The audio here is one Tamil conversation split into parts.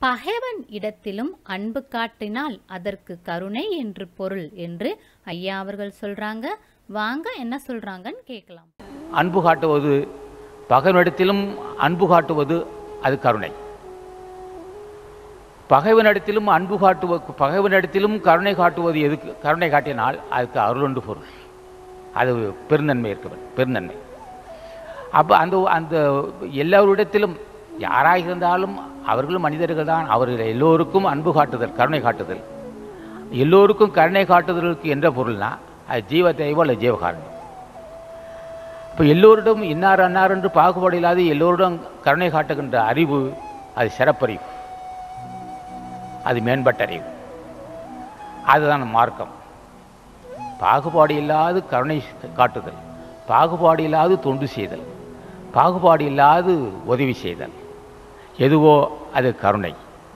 பகைவன் இடத்திலும் அன்பு காட்டினால் அதற்கு கருணை என்று பொருள் என்று ஐயா அவர்கள் சொல்றாங்க வாங்க என்ன சொல்றாங்கன்னு கேட்கலாம் அன்பு காட்டுவது பகைவனிடத்திலும் அன்பு காட்டுவது அது கருணை பகைவனிடத்திலும் அன்பு காட்டுவ பகைவனிடத்திலும் கருணை காட்டுவது எதுக்கு கருணை காட்டினால் அதுக்கு அருளொன்று பொருள் அது பெருநன்மை இருக்கிறது பெருநன்மை அப்போ அந்த அந்த எல்லோரிடத்திலும் யாராக இருந்தாலும் அவர்களும் மனிதர்கள் தான் அவர்கள் எல்லோருக்கும் அன்பு காட்டுதல் கருணை காட்டுதல் எல்லோருக்கும் கருணை காட்டுதலுக்கு என்ற பொருள்னா அது ஜீவ தெய்வம் அல்ல ஜீவகாரணம் இப்போ எல்லோரிடம் இன்னார் அன்னார் என்று பாகுபாடு இல்லாத எல்லோரிடம் கருணை காட்டுகின்ற அறிவு அது சிறப்பறிவு அது மேம்பட்ட அறிவு அதுதான் மார்க்கம் பாகுபாடு இல்லாது கருணை காட்டுதல் பாகுபாடு இல்லாது தொண்டு செய்தல் பாகுபாடு இல்லாது உதவி செய்தல் எதுவோ அது கருணை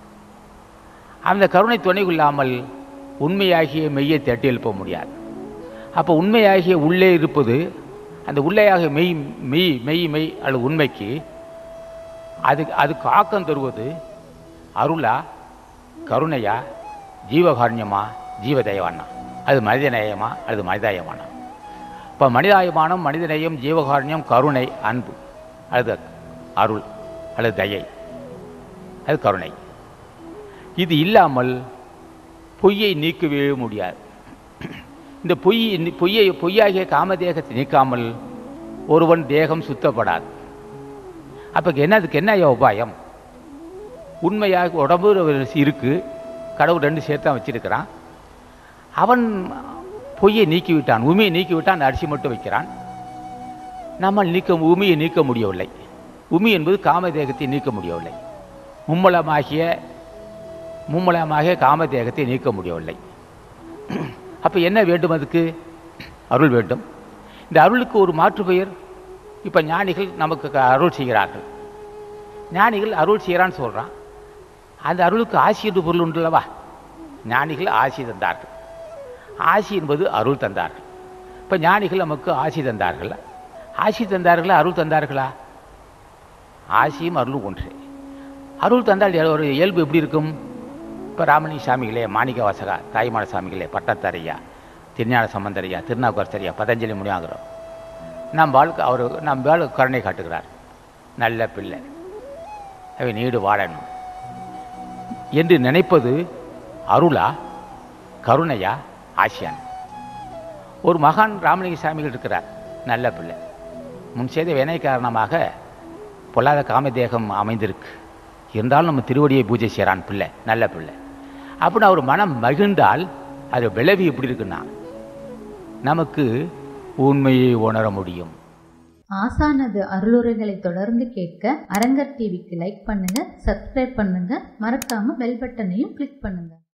அந்த கருணை துணை கொள்ளாமல் உண்மையாகிய மெய்யை தட்டி எழுப்ப முடியாது அப்போ உண்மையாகிய உள்ளே இருப்பது அந்த உள்ளேயாக மெய் மெய் மெய் மெய் அல்லது உண்மைக்கு அது அதுக்கு ஆக்கம் தருவது அருளா கருணையா ஜீவகாருண்யமா ஜீவதயவானா அது மனிதநேயமா அல்லது மனிதாயமானா இப்போ மனிதாயமானம் மனிதநேயம் ஜீவகாருண்யம் கருணை அன்பு அல்லது அருள் அல்லது தயை அது கருணை இது இல்லாமல் பொய்யை நீக்கவே முடியாது இந்த பொய் பொய்யை பொய்யாகிய காமதேகத்தை நீக்காமல் ஒருவன் தேகம் சுத்தப்படாது அப்போ என்ன அதுக்கு என்ன உபாயம் உண்மையாக உடம்பு இருக்கு கடவுள் ரெண்டு சேர்த்து தான் வச்சிருக்கிறான் அவன் பொய்யை நீக்கிவிட்டான் உமையை நீக்கிவிட்டான் அந்த அரிசி மட்டும் வைக்கிறான் நம்மால் நீக்க உமையை நீக்க முடியவில்லை உமி என்பது காமதேகத்தை நீக்க முடியவில்லை மும்மலமாகிய மும்மலமாகிய காமதேகத்தை நீக்க முடியவில்லை அப்போ என்ன வேண்டும் அதுக்கு அருள் வேண்டும் இந்த அருளுக்கு ஒரு மாற்று பெயர் இப்போ ஞானிகள் நமக்கு க- அருள் செய்கிறார்கள் ஞானிகள் அருள் செய்கிறான்னு சொல்கிறான் அந்த அருளுக்கு ஆசி என்று பொருள் உண்டுல்லவா ஞானிகள் ஆசி தந்தார்கள் ஆசி என்பது அருள் தந்தார்கள் இப்போ ஞானிகள் நமக்கு ஆசி தந்தார்கள் ஆசி தந்தார்களா அருள் தந்தார்களா ஆசியும் அருளும் ஒன்றே அருள் தந்தால் எ- ஒரு இயல்பு எப்படி இருக்கும் இப்போ ராமணி சாமிகளே மாணிக்க வாசகா தாய்மான சாமிகளே பட்டத்தரையா திருஞான சம்பந்தரையா திருநாவுக்கரசரையா பதஞ்சலி முனியாகிறோம் நம் வாழ்க்கை அவர் நம் வேலை கருணை காட்டுகிறார் நல்ல பிள்ளை அவை நீடு வாழணும் என்று நினைப்பது அருளா கருணையா ஆசியான் ஒரு மகான் ராமலிங்க சாமிகள் இருக்கிறார் நல்ல பிள்ளை முன் செய்த வினை காரணமாக பொல்லாத காமதேகம் அமைந்திருக்கு இருந்தாலும் நம்ம திருவடியை பூஜை செய்கிறான் பிள்ளை நல்ல பிள்ளை அப்படின்னு அவர் மனம் மகிழ்ந்தால் அது விளைவு எப்படி இருக்குன்னா நமக்கு உண்மையை உணர முடியும் ஆசானது அருளுரைகளை தொடர்ந்து கேட்க அரங்கர் டிவிக்கு லைக் பண்ணுங்க சப்ஸ்கிரைப் பண்ணுங்க மறக்காம பெல் பட்டனையும் கிளிக் பண்ணுங்க